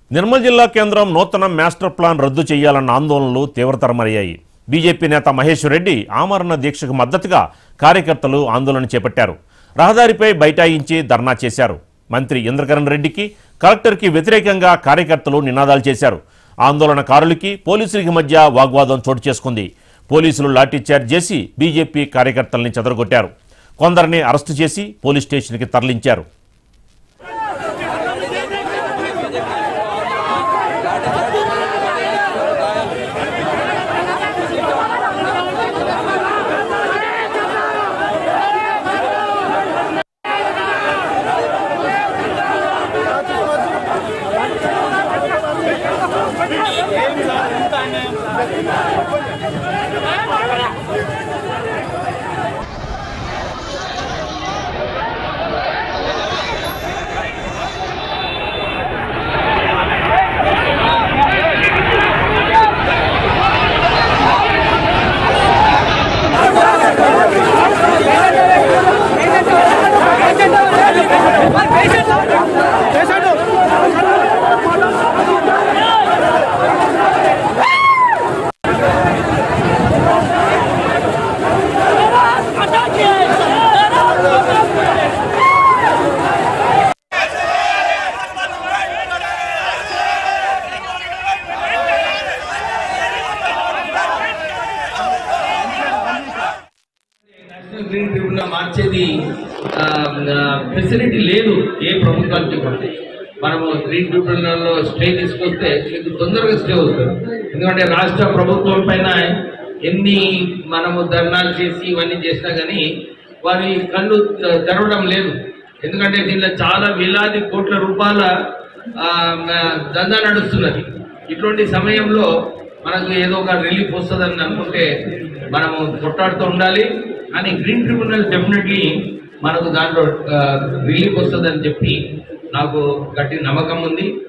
నిర్మల్ జిల్లా కేంద్రం నూతన మాస్టర్ ప్లాన్ రద్దు చేయాలన్న ఆందోళనలు తీవ్రతరమయ్యాయి బీజేపీ నేత మహేష్ రెడ్డి ఆమరణ దీక్షకు మద్దతుగా కార్యకర్తలు ఆందోళన చేపట్టారు రహదారిపై బైఠాయించి ధర్నా చేశారు మంత్రి ఇంద్రకరణ్ రెడ్డికి కలెక్టర్కి వ్యతిరేకంగా కార్యకర్తలు నినాదాలు చేశారు ఆందోళనకారులకి పోలీసులకి మధ్య వాగ్వాదం చోటు చేసుకుంది పోలీసులు లాఠీచార్జ్ చేసి బీజేపీ కార్యకర్తల్ని చెదరగొట్టారు కొందరిని అరెస్టు చేసి పోలీస్ స్టేషన్కి తరలించారు నేషనల్ గ్రీన్ ట్రిబ్యునల్ మార్చేది ఫెసిలిటీ లేదు ఏ ప్రభుత్వానికి కూడా మనము గ్రీన్ ట్రిబ్యునల్ లో స్టే తీసుకొస్తే మీకు తొందరగా స్టే అవుతుంది ఎందుకంటే రాష్ట్ర ప్రభుత్వం పైన ఎన్ని మనము ధర్నాలు చేసి ఇవన్నీ చేసినా కానీ వారి కళ్ళు తె- తెరవడం లేదు ఎందుకంటే దీనిలో చాలా వేలాది కోట్ల రూపాయల ఆ, మ- దందా నడుస్తున్నది ఇటువంటి సమయంలో మనకు ఏదో ఒక రిలీఫ్ వస్తుందని అనుకుంటే మనము కొట్టాడుతూ ఉండాలి కానీ గ్రీన్ ట్రిబ్యునల్ డెఫినెట్లీ మనకు దాంట్లో రిలీఫ్ వస్తుందని చెప్పి నాకు గట్టి నమ్మకం ఉంది